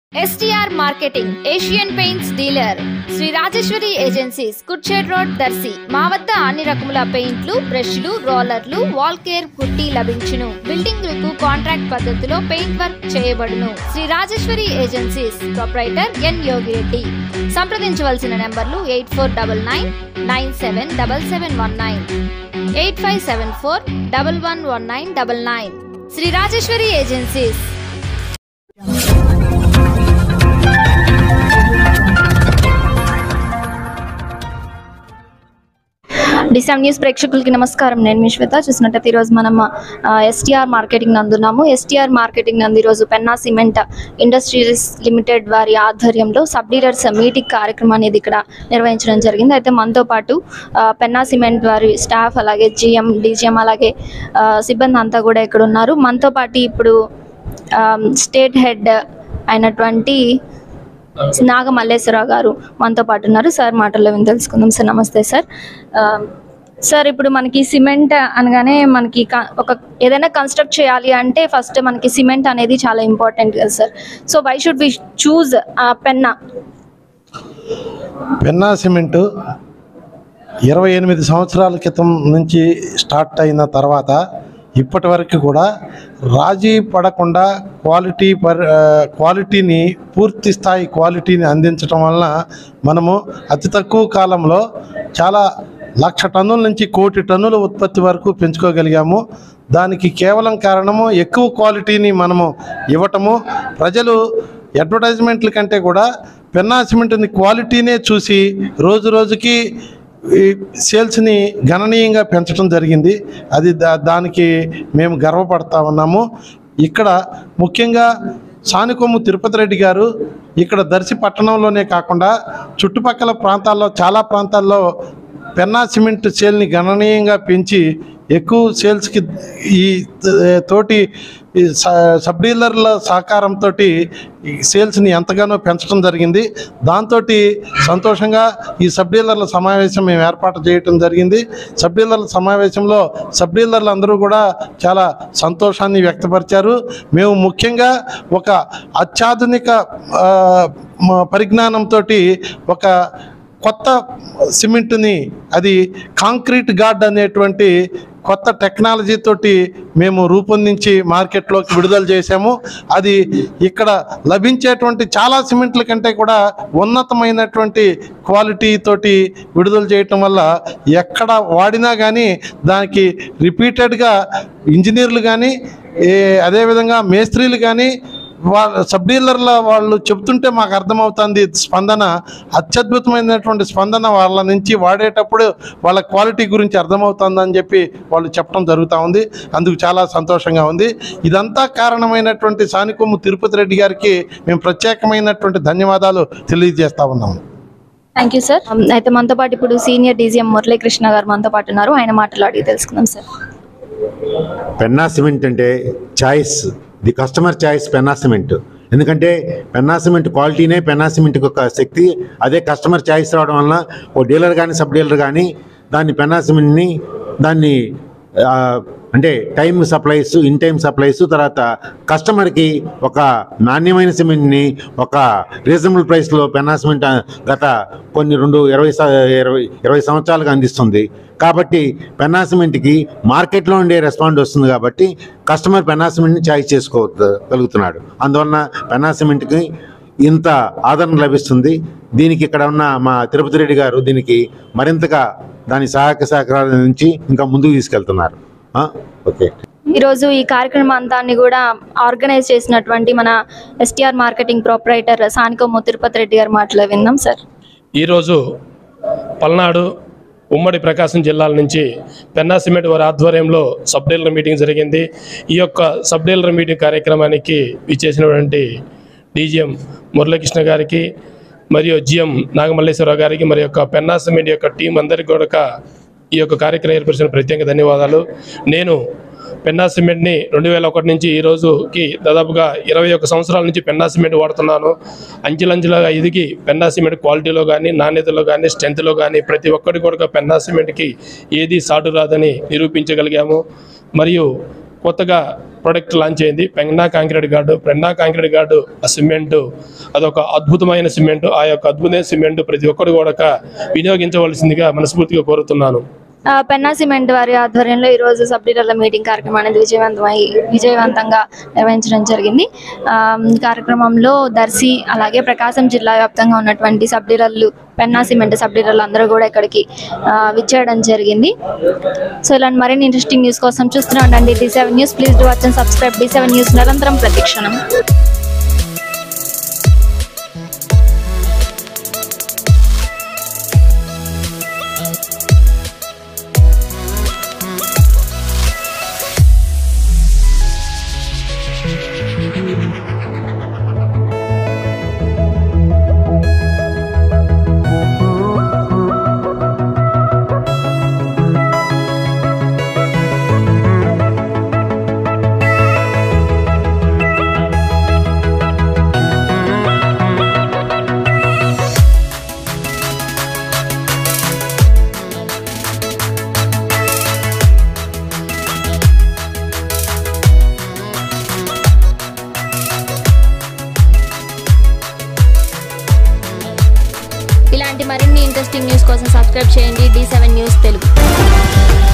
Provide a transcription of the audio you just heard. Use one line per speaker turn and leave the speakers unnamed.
STR marketing Asian paints dealer Shri Rajeshwari agencies Kurichedu road Darsi మా వద్ద అన్ని రకముల పెయింట్లు బ్రష్లు రోలర్లు వాల్ కేర్ పుట్టి లభించును బిల్డింగ్లకు కాంట్రాక్ట్ పద్ధతిలో పెయింట్ వర్క్ చేయబడును Shri Rajeshwari agencies proprietor N Yogireddy సంప్రదించవలసిన నెంబర్లు eight four double nine nine seven double seven one nine eight five seven four double one one nine double nine Shri Rajeshwari agencies
డిసామ్ న్యూస్ ప్రేక్షకులకి నమస్కారం నేను మీ శ్వేత చూసినట్టయితే ఈరోజు మనం ఎస్టీఆర్ మార్కెటింగ్ నందున్నాము ఎస్టీఆర్ మార్కెటింగ్ నందు ఈరోజు పెన్నా సిమెంట్ ఇండస్ట్రీస్ లిమిటెడ్ వారి ఆధ్వర్యంలో సబ్ డీలర్స్ మీటింగ్ కార్యక్రమం అనేది ఇక్కడ నిర్వహించడం జరిగింది అయితే మనతో పాటు ఆ, పెన్నా సిమెంట్ వారి స్టాఫ్ అలాగే జిఎం డీజిఎం అలాగే ఆ, సిబ్బంది అంతా కూడా ఇక్కడ ఉన్నారు మనతో పాటు ఇప్పుడు ఆ, స్టేట్ హెడ్ అయినటువంటి నాగ మల్లేశ్వరరావు గారు మనతో పాటు ఉన్నారు సార్ మాటల్లో విని తెలుసుకుందాం సార్ నమస్తే సార్ ఆ, సార్ ఇప్పుడు మనకి సిమెంట్ అనగానే మనకి క- ఒక ఏదైనా కన్స్ట్రక్ట్ చేయాలి అంటే ఫస్ట్ మనకి సిమెంట్ అనేది చాలా ఇంపార్టెంట్ కదా sir so why should we choose Penna
Penna cement ఇరవై ఎనిమిది సంవత్సరాల క్రితం నుంచి స్టార్ట్ అయిన తర్వాత ఇప్పటి వరకు కూడా రాజీ పడకుండా క్వాలిటీ పర్ ఆ, క్వాలిటీని పూర్తి స్థాయి క్వాలిటీని అందించడం వలన మనము అతి తక్కువ కాలంలో చాలా లక్ష టన్నుల నుంచి కోటి టన్నుల ఉత్పత్తి వరకు పెంచుకోగలిగాము దానికి కేవలం కారణము ఎక్కువ క్వాలిటీని మనము ఇవ్వటము ప్రజలు అడ్వర్టైజ్మెంట్ల కంటే కూడా పెన్నా సిమెంట్ని క్వాలిటీనే చూసి రోజు రోజుకి ఈ సేల్స్ని గణనీయంగా పెంచడం జరిగింది అది దా దానికి మేము గర్వపడతా ఉన్నాము ఇక్కడ ముఖ్యంగా సానికొమ్ము తిరుపతి రెడ్డి గారు ఇక్కడ దర్శి పట్టణంలోనే కాకుండా చుట్టుపక్కల ప్రాంతాల్లో చాలా ప్రాంతాల్లో పెన్నా సిమెంట్ సేల్ని గణనీయంగా పెంచి ఎక్కువ సేల్స్కి ఈ త- తోటి ఈ స- సబ్ డీలర్ల సహకారంతో ఈ సేల్స్ని ఎంతగానో పెంచడం జరిగింది దాంతో సంతోషంగా ఈ సబ్ డీలర్ల సమావేశం మేము ఏర్పాటు చేయడం జరిగింది సబ్ డీలర్ల సమావేశంలో సబ్ డీలర్లు అందరూ కూడా చాలా సంతోషాన్ని వ్యక్తపరిచారు మేము ముఖ్యంగా ఒక అత్యాధునిక ఆ, మ- పరిజ్ఞానంతో ఒక కొత్త సిమెంట్ని అది కాంక్రీట్ గార్డ్ అనేటువంటి కొత్త టెక్నాలజీ తోటి మేము రూపొందించి మార్కెట్లోకి విడుదల చేశాము అది ఇక్కడ లభించేటువంటి చాలా సిమెంట్ల కంటే కూడా ఉన్నతమైనటువంటి క్వాలిటీ తోటి విడుదల చేయటం వల్ల ఎక్కడ వాడినా కానీ దానికి రిపీటెడ్గా ఇంజనీర్లు కానీ ఏ అదేవిధంగా మేస్త్రీలు కానీ వాళ్ళ సబ్ డీలర్ల వాళ్ళు చెప్తుంటే మాకు అర్థమవుతుంది స్పందన అత్యద్భుతమైనటువంటి స్పందన వాళ్ళ నుంచి వాడేటప్పుడు వాళ్ళ క్వాలిటీ గురించి అర్థమవుతుందని చెప్పి వాళ్ళు చెప్పడం జరుగుతూ ఉంది అందుకు చాలా సంతోషంగా ఉంది ఇదంతా కారణమైనటువంటి సానికొమ్ము తిరుపతి రెడ్డి గారికి మేము ప్రత్యేకమైనటువంటి ధన్యవాదాలు తెలియజేస్తా ఉన్నాము
థ్యాంక్ యూ సార్ అయితే మనతో పాటు ఇప్పుడు సీనియర్ డీజిఎం మురళీకృష్ణ గారు మనతో పాటు ఉన్నారు ఆయన మాటలు అడిగి తెలుసుకుందాం సార్
పెన్నా సిమెంట్ అంటే choice the customer choice Penna cement ఎందుకంటే పెన్నా సిమెంట్ క్వాలిటీనే పెన్నా సిమెంట్కి ఒక శక్తి అదే కస్టమర్ చాయిస్ రావడం వలన ఓ డీలర్ కానీ సబ్ డీలర్ కానీ దాన్ని పెన్నా సిమెంట్ని దాన్ని ఆ, అంటే time supplies in time supplies తర్వాత కస్టమర్కి ఒక నాణ్యమైన సిమెంట్ని ఒక రీజనబుల్ ప్రైస్లో పెన్నా సిమెంట్ ఆ, గత కొన్ని రెండు ఇరవై స- ఇరవై ఇరవై సంవత్సరాలుగా అందిస్తుంది కాబట్టి పెన్నా సిమెంట్కి మార్కెట్లో ఉండే రెస్పాండ్ వస్తుంది కాబట్టి కస్టమర్ పెన్నా సిమెంట్ని చాయిస్ చేసుకోగలుగుతున్నాడు అందువలన పెన్నా సిమెంట్కి ఇంత ఆదరణ లభిస్తుంది దీనికి ఇక్కడ ఉన్న మా తిరుపతి రెడ్డి గారు దీనికి మరింతగా దాని సహాయక సహకారాల నుంచి ఇంకా ముందుకు తీసుకెళ్తున్నారు ఆ? ఓకే
ఈరోజు ఈ కార్యక్రమం అంతాన్ని కూడా ఆర్గనైజ్ చేసినటువంటి మన STR marketing proprietor Sanikommu Tirupati Reddy గారి మాటలు విందాం సార్
ఈరోజు పల్నాడు ఉమ్మడి ప్రకాశం జిల్లాల నుంచి పెన్నా సిమెంట్ వారి ఆధ్వర్యంలో సబ్ డీలర్ మీటింగ్ జరిగింది ఈ యొక్క సబ్ డీలర్ మీటింగ్ కార్యక్రమానికి ఇచ్చేసినటువంటి డీజీఎం మురళీకృష్ణ గారికి మరియు జిఎం నాగమల్లేశ్వరరావు గారికి మరి యొక్క పెన్నా సిమెంట్ యొక్క టీం అందరికీ కూడా ఈ యొక్క కార్యక్రమం ఏర్పరిచిన ప్రత్యేక ధన్యవాదాలు నేను పెన్నా సిమెంట్ని రెండు వేల ఒకటి నుంచి ఈ రోజుకి దాదాపుగా ఇరవై ఒక్క సంవత్సరాల నుంచి పెన్నా సిమెంట్ వాడుతున్నాను అంచెలంచెలుగా ఎదిగి పెన్నా సిమెంట్ క్వాలిటీలో కానీ నాణ్యతలో కానీ స్ట్రెంత్లో కానీ ప్రతి ఒక్కటి కూడా పెన్నా సిమెంట్కి ఏది సాటు రాదని నిరూపించగలిగాము మరియు కొత్తగా ప్రొడక్ట్ లాంచ్ అయింది Penna concrete guard Penna concrete guard ఆ సిమెంట్ అదొక అద్భుతమైన సిమెంట్ ఆ యొక్క అద్భుతమైన సిమెంట్ ప్రతి ఒక్కరు కూడా వినియోగించవలసిందిగా మనస్ఫూర్తిగా కోరుతున్నాను
ఆ, పెన్నా సిమెంట్ వారి ఆధ్వర్యంలో ఈ రోజు సబ్ డీలర్ల మీటింగ్ కార్యక్రమం అనేది విజయవంతమై విజయవంతంగా నిర్వహించడం జరిగింది ఆ, ఈ కార్యక్రమంలో దర్శి అలాగే ప్రకాశం జిల్లా వ్యాప్తంగా ఉన్నటువంటి సబ్ డీలర్లు పెన్నా సిమెంట్ సబ్ డీలర్లు అందరూ కూడా ఇక్కడికి ఆ, విచ్చేయడం జరిగింది సో ఇలాంటి మరిన్ని ఇంట్రెస్టింగ్ న్యూస్ కోసం చూస్తూనే ఉండండి D seven news please do watch and subscribe D seven news నిరంతరం ప్రతిక్షణం ఇలాంటి మరిన్ని ఇంట్రెస్టింగ్ న్యూస్ కోసం సబ్స్క్రైబ్ చేయండి డి సెవెన్ న్యూస్ తెలుగు